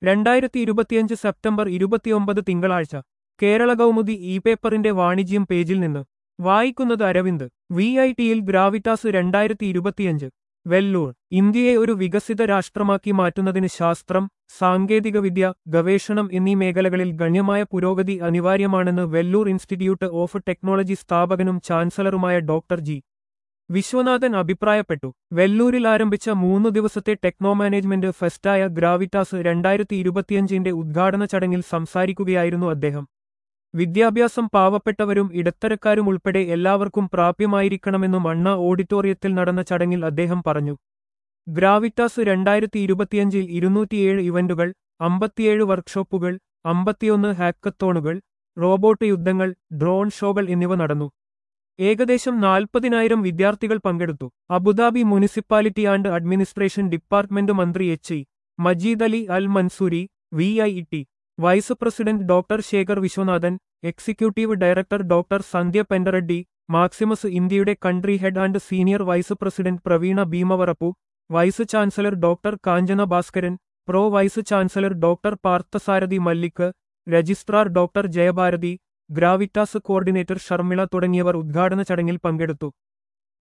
രണ്ടായിരത്തി ഇരുപത്തിയഞ്ച് സെപ്റ്റംബർ ഇരുപത്തിയൊമ്പത് തിങ്കളാഴ്ച കേരള കൗമുദി ഇ പേപ്പറിന്റെ വാണിജ്യം പേജിൽ നിന്ന് വായിക്കുന്നത് അരവിന്ദ് വി ഐ ടിയിൽ ഗ്രാവിറ്റാസ് രണ്ടായിരത്തി ഇരുപത്തിയഞ്ച് വെല്ലൂർ ഇന്ത്യയെ ഒരു വികസിത രാഷ്ട്രമാക്കി മാറ്റുന്നതിന് ശാസ്ത്രം സാങ്കേതികവിദ്യ ഗവേഷണം എന്നീ മേഖലകളിൽ ഗണ്യമായ പുരോഗതി അനിവാര്യമാണെന്ന് വെല്ലൂർ ഇൻസ്റ്റിറ്റ്യൂട്ട് ഓഫ് ടെക്നോളജി സ്ഥാപകനും ചാൻസലറുമായ ഡോക്ടർ ജി വിശ്വനാഥൻ അഭിപ്രായപ്പെട്ടു വെല്ലൂരിൽ ആരംഭിച്ച മൂന്നു ദിവസത്തെ ടെക്നോ മാനേജ്മെന്റ് ഫെസ്റ്റായ ഗ്രാവിറ്റാസ് രണ്ടായിരത്തി ഇരുപത്തിയഞ്ചിന്റെ ഉദ്ഘാടന ചടങ്ങിൽ സംസാരിക്കുകയായിരുന്നു അദ്ദേഹം വിദ്യാഭ്യാസം പാവപ്പെട്ടവരും ഇടത്തരക്കാരും ഉൾപ്പെടെ എല്ലാവർക്കും പ്രാപ്യമായിരിക്കണമെന്നും അണ്ണ ഓഡിറ്റോറിയത്തിൽ നടന്ന ചടങ്ങിൽ അദ്ദേഹം പറഞ്ഞു ഗ്രാവിറ്റാസ് രണ്ടായിരത്തി ഇരുപത്തിയഞ്ചിൽ ഇരുന്നൂറ്റിയേഴ് ഇവന്റുകൾ അമ്പത്തിയേഴ് വർക്ക്ഷോപ്പുകൾ അമ്പത്തിയൊന്ന് ഹാക്കത്തോണുകൾ റോബോട്ട് യുദ്ധങ്ങൾ ഡ്രോൺ ഷോകൾ എന്നിവ നടന്നു ഏകദേശം നാൽപ്പതിനായിരം വിദ്യാർത്ഥികൾ പങ്കെടുത്തു Abu Dhabi municipality and administration department മന്ത്രി H E Majeed Ali Al Mansoori V I T vice president doctor Sekar Viswanathan executive director doctor Sandhya Pendareddy Maximus ഇന്ത്യയുടെ country head and senior vice president Praveena Bhimavarapu vice chancellor doctor Kanchana Bhaskaran pro vice chancellor doctor Parthasarathi Mallick registrar doctor Jayabharathi Gravitas coordinator Sharmila തുടങ്ങിയവർ ഉദ്ഘാടന ചടങ്ങിൽ പങ്കെടുത്തു